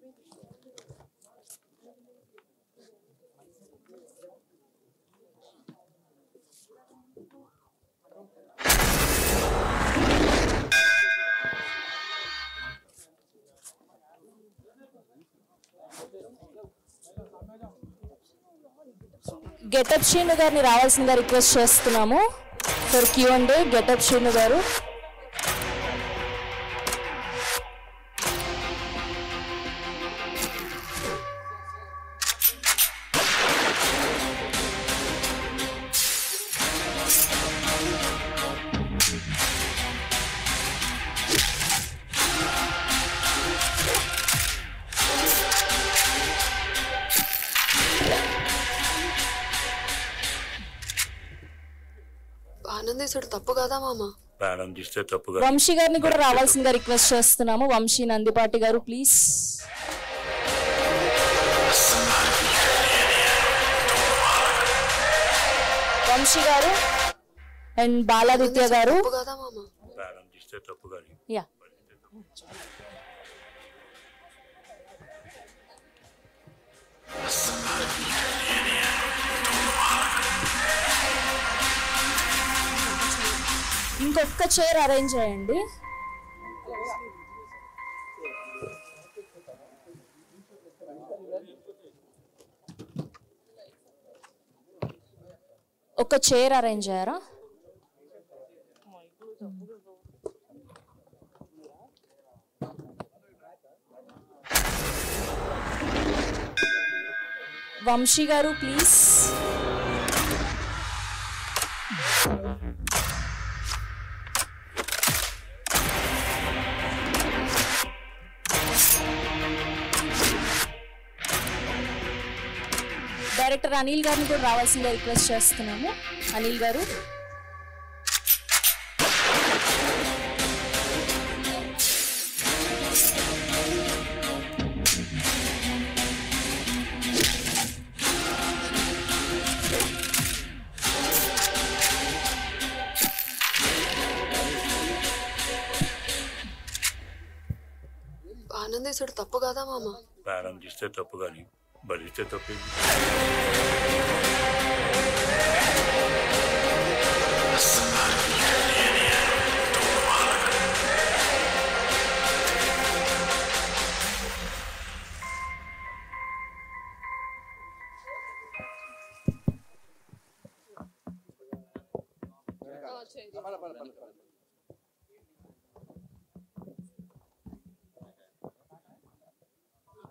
getup Srinu గారిని రావాల్సిందిగా request చేస్తున్నాము ఫర్ క్యూ అండ్ గెటప్ శ్రీను గారు ఆనందించడు తప్పు కదా మామ ప్రాణం తీస్తే తప్పుగా వంశీ గారిని కూడా రావాల్సిందిగా రిక్వెస్ట్ చేస్తున్నాము వంశీ నందిపాటి గారు ప్లీజ్ వంశీ గారు అండ్ బాలాదిత్య గారు తప్పు కదా మామ ప్రాణం తీస్తే తప్పుగా యా ఇంకొక చైర్ అరేంజ్ చేయండి ఒక చైర్ అరేంజ్ చేయారా వంశీ గారు ప్లీజ్ డైరెక్టర్ అనిల్ గారిని కూడా రావాల్సిందిగా రిక్వెస్ట్ చేస్తున్నాము అనిల్ గారు ఆనందించడు తప్పు కదా మామ ప్రాణం తీస్తే తప్పుగా బలిస్తే తప్పు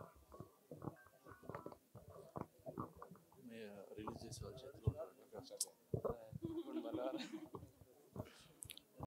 రిలీజ్ చేసే వాళ్ళ చేతిలో ఉంటారు